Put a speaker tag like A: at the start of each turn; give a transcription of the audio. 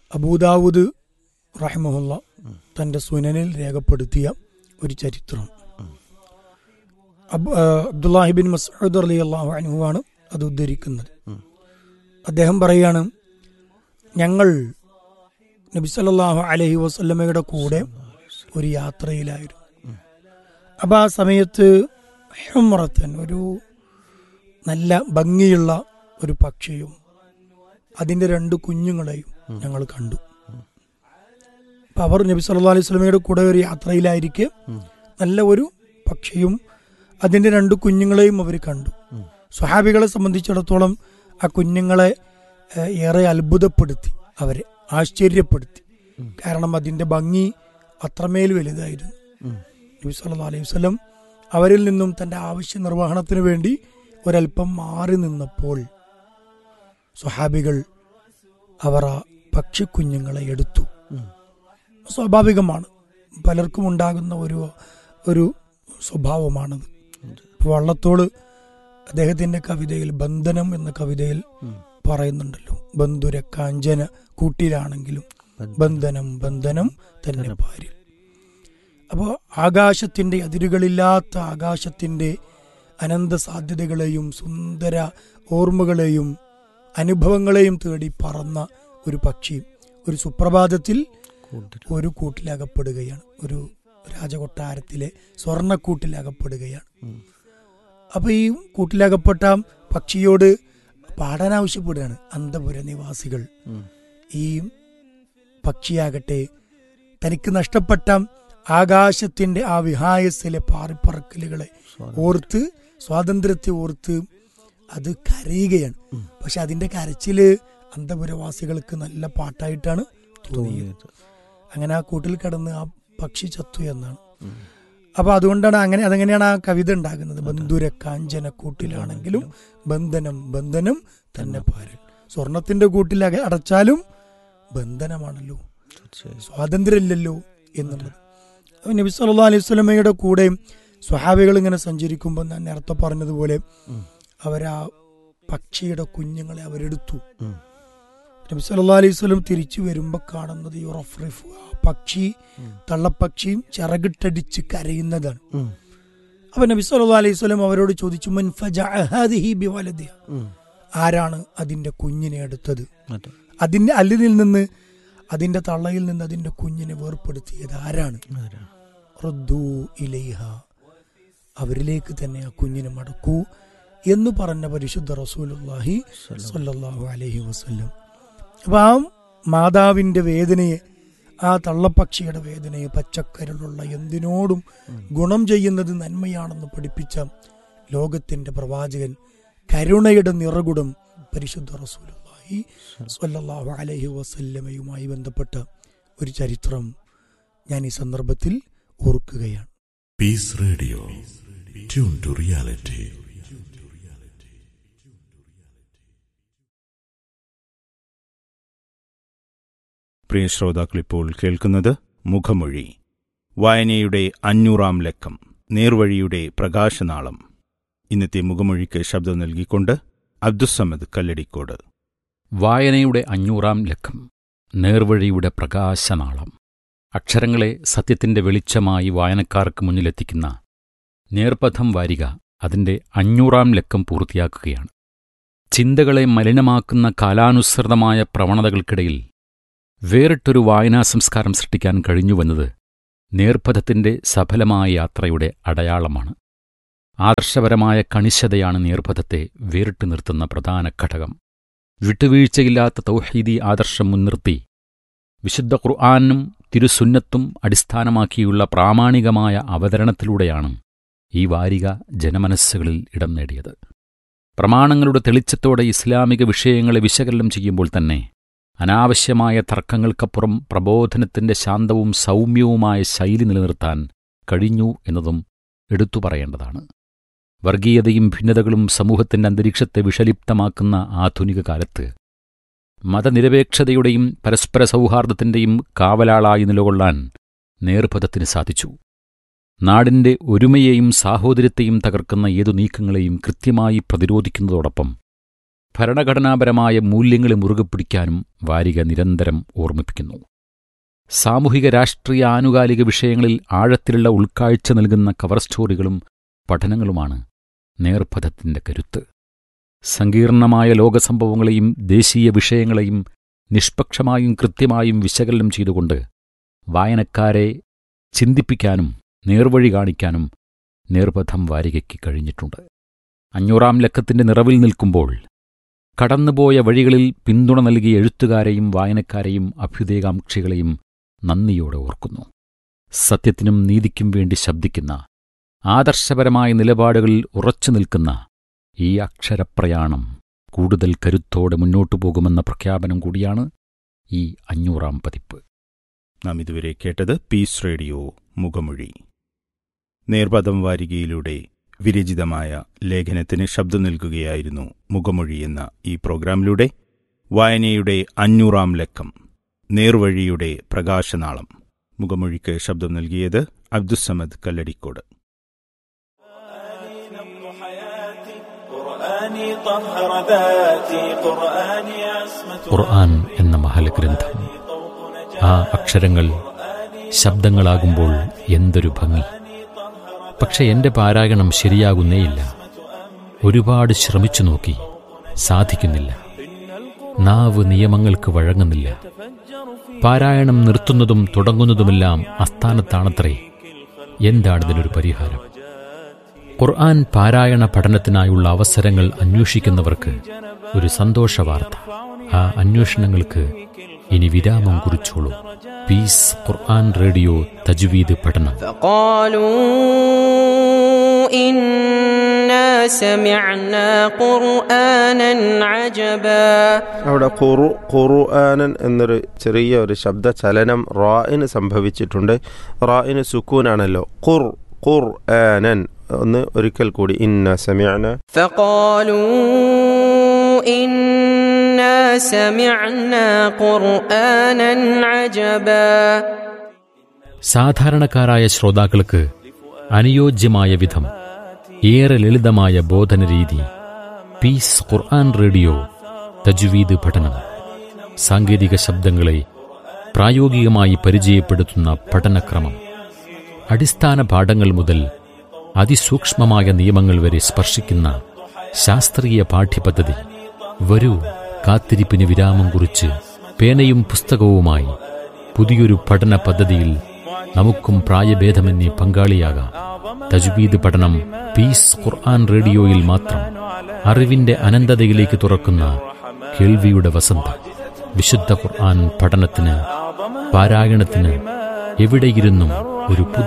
A: അബൂദാവൂദ് റഹിമഹുല്ല തൻ്റെ സുനനിൽ രേഖപ്പെടുത്തിയ ഒരു ചരിത്രം അബ്- ആ, അബ്ദുല്ലാഹിബിൻ മസൂദ് അലി അള്ളാഹു അനുവാണ് അത് ഉദ്ധരിക്കുന്നത് അദ്ദേഹം പറയാണ് ഞങ്ങൾ നബി സല്ലല്ലാഹു അലൈഹി വസല്ലമയുടെ കൂടെ ഒരു യാത്രയിലായിരുന്നു അപ്പൊ ആ സമയത്ത് ഹുമ്രത്തൻ ഒരു നല്ല ഭംഗിയുള്ള ഒരു പക്ഷിയും അതിന്റെ രണ്ട് കുഞ്ഞുങ്ങളെയും ഞങ്ങൾ കണ്ടു അപ്പൊ അവർ നബി സല്ലല്ലാഹു അലൈഹി വസല്ലമയുടെ കൂടെ ഒരു യാത്രയിലായിരിക്കെ നല്ല ഒരു പക്ഷിയും അതിന്റെ രണ്ട് കുഞ്ഞുങ്ങളെയും അവർ കണ്ടു സ്വഹാബികളെ സംബന്ധിച്ചിടത്തോളം ആ കുഞ്ഞുങ്ങളെ ഏഹ്, ഏറെ അത്ഭുതപ്പെടുത്തി അവരെ ആശ്ചര്യപ്പെടുത്തി കാരണം അതിന്റെ ഭംഗി അത്രമേൽ വലുതായിരുന്നു നബി സല്ലല്ലാഹു അലൈഹി വസല്ലം അവരിൽ നിന്നും തന്റെ ആവശ്യ നിർവഹണത്തിന് വേണ്ടി ഒരല്പം മാറി നിന്നപ്പോൾ സ്വഹാബികൾ അവർ ആ പക്ഷിക്കുഞ്ഞുങ്ങളെ എടുത്തു സ്വാഭാവികമാണ് പലർക്കും ഉണ്ടാകുന്ന ഒരു ഒരു സ്വഭാവമാണത് ഇപ്പൊ വള്ളത്തോള് അദ്ദേഹത്തിന്റെ കവിതയിൽ ബന്ധനം എന്ന കവിതയിൽ പറയുന്നുണ്ടല്ലോ ബന്ധുര കാഞ്ചന കൂട്ടിലാണെങ്കിലും ബന്ധനം ബന്ധനം തന്നെ ഭാര്യ അപ്പോൾ ആകാശത്തിന്റെ അതിരുകളില്ലാത്ത ആകാശത്തിന്റെ അനന്ത സാധ്യതകളെയും സുന്ദര ഓർമ്മകളെയും അനുഭവങ്ങളെയും തേടി പറന്ന ഒരു പക്ഷി ഒരു സുപ്രഭാതത്തിൽ ഒരു കൂട്ടിലകപ്പെടുകയാണ് ഒരു രാജകൊട്ടാരത്തിലെ സ്വർണ്ണക്കൂട്ടിലകപ്പെടുകയാണ് അപ്പൊ ഈ കൂട്ടിലകപ്പെട്ട പക്ഷിയോട് പാടാൻ ആവശ്യപ്പെടുകയാണ് അന്തപുര നിവാസികൾ ഈ പക്ഷിയാകട്ടെ തനിക്ക് നഷ്ടപ്പെട്ട ആകാശത്തിന്റെ ആ വിഹായസിലെ പാറിപ്പറക്കലുകളെ ഓർത്ത് സ്വാതന്ത്ര്യത്തെ ഓർത്ത് അത് കരയുകയാണ് പക്ഷെ അതിന്റെ കരച്ചില് അന്തപുരവാസികൾക്ക് നല്ല പാട്ടായിട്ടാണ് തോന്നിയത് അങ്ങനെ ആ കൂട്ടിൽ കിടന്ന് ആ പക്ഷി ചത്തു എന്നാണ് അപ്പൊ അതുകൊണ്ടാണ് അങ്ങനെ അതെങ്ങനെയാണ് ആ കവിത ഉണ്ടാകുന്നത് ബന്ധുര കാഞ്ചന കൂട്ടിലാണെങ്കിലും ബന്ധനം ബന്ധനം തന്നെ പാരൽ സ്വർണത്തിന്റെ കൂട്ടിൽ അക- അടച്ചാലും ബന്ധനമാണല്ലോ സ്വാതന്ത്ര്യമില്ലല്ലോ എന്നുള്ളത് അപ്പൊ നബി സല്ലല്ലാഹു അലൈഹി സ്വലമയുടെ കൂടെ സ്വഹാബികൾ ഇങ്ങനെ സഞ്ചരിക്കുമ്പോൾ ഞാൻ നേരത്തെ പറഞ്ഞതുപോലെ അവരാ പക്ഷിയുടെ കുഞ്ഞുങ്ങളെ അവരെടുത്തു നബി സല്ലല്ലാഹു അലൈഹി സ്വലം തിരിച്ചു വരുമ്പോൾ കാണുന്നത് യുറഫ്രിഫു ആ പക്ഷി തള്ളപ്പക്ഷിയും ചിറകിട്ടടിച്ച് കരയുന്നതാണ് അപ്പൊ നബി സല്ലല്ലാഹു അലൈഹി സ്വലം അവരോട് ചോദിച്ചു "മൻ ഫജഅ ഹാദിഹി ബിവലദിഹ?" ആരാണ് അതിന്റെ കുഞ്ഞിനെ എടുത്തത് അതിന്റെ അല്ലിൽ നിന്ന് അതിന്റെ തള്ളയിൽ നിന്ന് അതിന്റെ കുഞ്ഞിനെ വേർപ്പെടുത്തിയത് ആരാണ് റുദ്ദൂ ഇലൈഹ അവരിലേക്ക് തന്നെ ആ കുഞ്ഞിനെ മടക്കൂ എന്ന് പറഞ്ഞ പരിശുദ്ധ റസൂലുള്ളാഹി സ്വല്ലല്ലാഹു അലൈഹി വസല്ലം അപ്പൊ ആ മാതാവിന്റെ വേദനയെ ആ തള്ളപ്പക്ഷിയുടെ വേദനയെ പച്ചക്കരളുള്ള എന്തിനോടും ഗുണം ചെയ്യുന്നത് നന്മയാണെന്ന് പഠിപ്പിച്ച ലോകത്തിന്റെ പ്രവാചകൻ കരുണയുടെ നിറകുടം പരിശുദ്ധ റസൂലുള്ളാഹി സ്വല്ലല്ലാഹു അലൈഹി വസല്ലമയുമായി ബന്ധപ്പെട്ട ഒരു ചരിത്രം ഞാൻ ഈ സന്ദർഭത്തിൽ ഓർക്കുകയാണ്
B: Peace Radio. Tune to reality.
C: പ്രിയ ശ്രോതാക്കളിപ്പോൾ കേൾക്കുന്നത് മുഖമൊഴി വായനയുടെ അഞ്ഞൂറാം ലക്കം നേർവഴിയുടെ പ്രകാശനാളം ഇന്നത്തെ മുഖമൊഴിക്ക് ശബ്ദം നൽകിക്കൊണ്ട് അബ്ദുസമദ് കല്ലടിക്കോട്
D: വായനയുടെ അഞ്ഞൂറാം ലക്കം നേർവഴിയുടെ പ്രകാശനാളം അക്ഷരങ്ങളെ സത്യത്തിന്റെ വെളിച്ചമായി വായനക്കാർക്ക് മുന്നിലെത്തിക്കുന്ന നേർപഥം വാരിക അതിന്റെ അഞ്ഞൂറാം ലക്കം പൂർത്തിയാക്കുകയാണ് ചിന്തകളെ മലിനമാക്കുന്ന കാലാനുസൃതമായ പ്രവണതകൾക്കിടയിൽ വേറിട്ടൊരു വായനാ സംസ്കാരം സൃഷ്ടിക്കാൻ കഴിഞ്ഞുവെന്നത് നേർപഥത്തിന്റെ സഫലമായ യാത്രയുടെ അടയാളമാണ് ആദർശപരമായ കണിശതയാണ് നേർപഥത്തെ വേറിട്ടു നിർത്തുന്ന പ്രധാന ഘടകം വിട്ടുവീഴ്ചയില്ലാത്ത തൗഹീദി ആദർശം മുൻനിർത്തി വിശുദ്ധ ഖുർആാനും തിരുസുന്നത്തും അടിസ്ഥാനമാക്കിയുള്ള പ്രാമാണികമായ അവതരണത്തിലൂടെയാണ് ഈ വാരിക ജനമനസ്സുകളിൽ ഇടം നേടിയത് പ്രമാണങ്ങളുടെ തെളിച്ചത്തോടെ ഇസ്ലാമിക വിഷയങ്ങളെ വിശകലനം ചെയ്യുമ്പോൾ തന്നെ അനാവശ്യമായ തർക്കങ്ങൾക്കപ്പുറം പ്രബോധനത്തിന്റെ ശാന്തവും സൗമ്യവുമായ ശൈലി നിലനിർത്താൻ കഴിഞ്ഞു എന്നതും എടുത്തു പറയേണ്ടതാണ് വർഗീയതയും ഭിന്നതകളും സമൂഹത്തിന്റെ അന്തരീക്ഷത്തെ വിഷലിപ്തമാക്കുന്ന ആധുനിക കാലത്ത് മതനിരപേക്ഷതയുടെയും പരസ്പര സൗഹാർദ്ദത്തിന്റെയും കാവലാളായി നിലകൊള്ളാൻ നേർപഥത്തിന് സാധിച്ചു നാടിന്റെ ഒരുമയെയും സാഹോദര്യത്തെയും തകർക്കുന്ന ഏതു നീക്കങ്ങളെയും കൃത്യമായി പ്രതിരോധിക്കുന്നതോടൊപ്പം ഭരണഘടനാപരമായ മൂല്യങ്ങളെ മുറുകെ പിടിക്കാനും വാരിക നിരന്തരം ഓർമ്മിപ്പിക്കുന്നു സാമൂഹിക രാഷ്ട്രീയ ആനുകാലിക വിഷയങ്ങളിൽ ആഴത്തിലുള്ള ഉൾക്കാഴ്ച നൽകുന്ന കവർ സ്റ്റോറികളും പഠനങ്ങളുമാണ് നേർപഥത്തിന്റെ കരുത്ത് സങ്കീർണമായ ലോകസംഭവങ്ങളെയും ദേശീയ വിഷയങ്ങളെയും നിഷ്പക്ഷമായും കൃത്യമായും വിശകലനം ചെയ്തുകൊണ്ട് വായനക്കാരെ ചിന്തിപ്പിക്കാനും നേർവഴി കാണിക്കാനും നേർപഥം വാരികയ്ക്ക് കഴിഞ്ഞിട്ടുണ്ട് അഞ്ഞൂറാം ലക്കത്തിന്റെ നിറവിൽ നിൽക്കുമ്പോൾ കടന്നുപോയ വഴികളിൽ പിന്തുണ നൽകിയ എഴുത്തുകാരെയും വായനക്കാരെയും അഭ്യുദയകാംക്ഷികളെയും നന്ദിയോടെ ഓർക്കുന്നു സത്യത്തിനും നീതിക്കും വേണ്ടി ശബ്ദിക്കുന്ന ആദർശപരമായ നിലപാടുകളിൽ ഉറച്ചു നിൽക്കുന്ന ഈ അക്ഷരപ്രയാണം കൂടുതൽ കരുത്തോടെ മുന്നോട്ടു പോകുമെന്ന പ്രഖ്യാപനം കൂടിയാണ് ഈ അഞ്ഞൂറാം പതിപ്പ്
C: നാം ഇതുവരെ കേട്ടത് പീസ് റേഡിയോ മുഖമൊഴി നേർപദം വാരികയിലൂടെ വിരചിതമായ ലേഖനത്തിന് ശബ്ദം നൽകുകയായിരുന്നു മുഖമൊഴി എന്ന ഈ പ്രോഗ്രാമിലൂടെ വായനയുടെ അഞ്ഞൂറാം ലക്കം നേർവഴിയുടെ പ്രകാശനാളം മുഖമൊഴിക്ക് ശബ്ദം നൽകിയത് അബ്ദുസമദ് കല്ലടിക്കോട്
E: قرآني طهر ذاتي قرآني عصمة
D: ഖുർആൻ എന്ന മഹലഗ്രന്ഥം ആ അക്ഷരങ്ങൾ ശബ്ദങ്ങളാകുമ്പോൾ എന്തൊരു ഭംഗി പക്ഷെ എന്റെ പാരായണം ശരിയാകുന്നേയില്ല ഒരുപാട് ശ്രമിച്ചു നോക്കി സാധിക്കുന്നില്ല നാവ് നിയമങ്ങൾക്ക് വഴങ്ങുന്നില്ല പാരായണം നിർത്തുന്നതും തുടങ്ങുന്നതുമെല്ലാം അസ്ഥാനത്താണത്രേ എന്താണിതിനൊരു പരിഹാരം ഖുർആൻ പാരായണ പഠനത്തിനായുള്ള അവസരങ്ങൾ അന്വേഷിക്കുന്നവർക്ക് ഒരു സന്തോഷ വാർത്ത ആ അന്വേഷണങ്ങൾക്ക് ഇനി വിരാമം കുറിച്ചോളൂ പീസ് ഖുർആൻ റേഡിയോ തജ്വീദ് പഠനം
F: فقالوا إنا سمعنا قرآنا عجبا
G: അവിടെ ഖുറു ഖുർആനൻ എന്നൊരു ചെറിയ ഒരു ശബ്ദ ചലനം റായിന് സംഭവിച്ചിട്ടുണ്ട് റായിന് സുക്കൂനാണല്ലോ ഖുർ ഖുർ ആനൻ ഒന്ന് ഒരിക്കൽ കൂടി ഇന്ന സമയന
F: فقالوا إنا سمعنا قرآنا عجبا
D: സാധാരണക്കാരായ ശ്രോതാക്കൾക്ക് അനുയോജ്യമായ വിധം ഏറെ ലളിതമായ ബോധന രീതി പീസ് ഖുർആൻ റേഡിയോ തജ്വീദ് പഠനം സാങ്കേതിക ശബ്ദങ്ങളെ പ്രായോഗികമായി പരിചയപ്പെടുത്തുന്ന പഠനക്രമം അടിസ്ഥാന പാഠങ്ങൾ മുതൽ അതിസൂക്ഷ്മമായ നിയമങ്ങൾ വരെ സ്പർശിക്കുന്ന ശാസ്ത്രീയ പാഠ്യപദ്ധതി വരൂ കാത്തിരിപ്പിന് വിരാമം കുറിച്ച് പേനയും പുസ്തകവുമായി പുതിയൊരു പഠന പദ്ധതിയിൽ നമുക്കും പ്രായഭേദമന്യേ പങ്കാളിയാകാം തജ്വീദ് പഠനം പീസ് ഖുർആൻ റേഡിയോയിൽ മാത്രം അറിവിന്റെ അനന്തതയിലേക്ക് തുറക്കുന്ന കേൾവിയുടെ വസന്തം വിശുദ്ധ ഖുർആൻ പഠനത്തിന് പാരായണത്തിന് എവിടെയിരുന്നും ഒരു പുതിയ